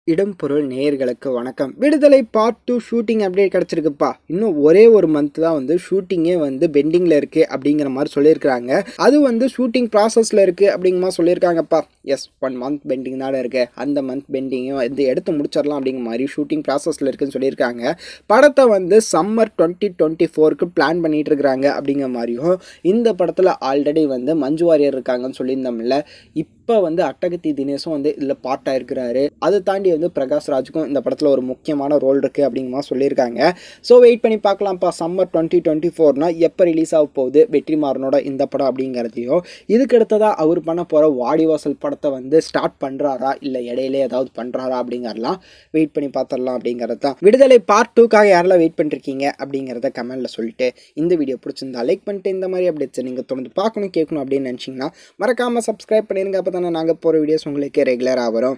இடம் பொருள் நேயர்களுக்கு வணக்கம் Viduthalai part two shooting update கிடச்சிருக்குப்பா இன்னும் ஒரே ஒரு மந்த் தான் வந்து ஷூட்டிங்கே வந்து பெண்டிங்கில் இருக்குது அப்படிங்கிற மாதிரி சொல்லியிருக்கிறாங்க அது வந்து ஷூட்டிங் ப்ராசஸில் இருக்குது அப்படிங்கிற மாதிரி சொல்லியிருக்காங்கப்பா எஸ் ஒன் மந்த் பெண்டிங் தானே இருக்குது அந்த மந்த் பெண்டிங்கும் வந்து எடுத்து முடிச்சிடலாம் அப்படிங்கிற மாதிரி ஷூட்டிங் ப்ராசஸில் இருக்குன்னு சொல்லியிருக்காங்க படத்தை வந்து சம்மர் டுவெண்ட்டி டுவெண்ட்டி ஃபோருக்கு பிளான் பண்ணிட்டு இருக்கிறாங்க அப்படிங்கிற மாதிரியும் இந்த படத்தில் ஆல்ரெடி வந்து மஞ்சு வாரியர் இருக்காங்கன்னு சொல்லியிருந்தோம்ல இப்போ வந்து அட்டகத்தி தினேஷும் வந்து இதில் பார்ட்டாக இருக்கிறாரு அதை தாண்டி வந்து பிரகாஷ் ராஜுக்கும் இந்த படத்தில் ஒரு முக்கியமான ரோல் இருக்குது அப்படிங்கிற மாதிரி சொல்லியிருக்காங்க ஸோ வெயிட் பண்ணி பார்க்கலாம்ப்பா சம்மர் டுவெண்ட்டி டுவெண்ட்டி ஃபோர்னா எப்போ ரிலீஸ் ஆக போகுது வெற்றிமாறனோட இந்த படம் அப்படிங்கிறதையும் இதுக்கு அடுத்ததாக அவர் பண்ண போகிற வாடிவாசல் படத்தை வந்து ஸ்டார்ட் பண்ணுறாரா இல்லை இடையிலே ஏதாவது பண்ணுறாரா அப்படிங்கிறலாம் வெயிட் பண்ணி பார்த்துடலாம் அப்படிங்கிறது தான் விடுதலை பார்ட் டூக்காக யாரெல்லாம் வெயிட் பண்ணிருக்கீங்க அப்படிங்கிறத கமெண்ட்டில் சொல்லிட்டு இந்த வீடியோ பிடிச்சிருந்தா லைக் பண்ணிட்டு இந்த மாதிரி அப்டேட்ஸ் நீங்கள் தொடர்ந்து பார்க்கணும் கேட்கணும் அப்படின்னு நினச்சிங்கன்னா மறக்காமல் சப்ஸ்கிரைப் பண்ணிடுங்க அப்போ தானே நாங்கள் போகிற வீடியோஸ் உங்களுக்கு ரெகுலராக வரும்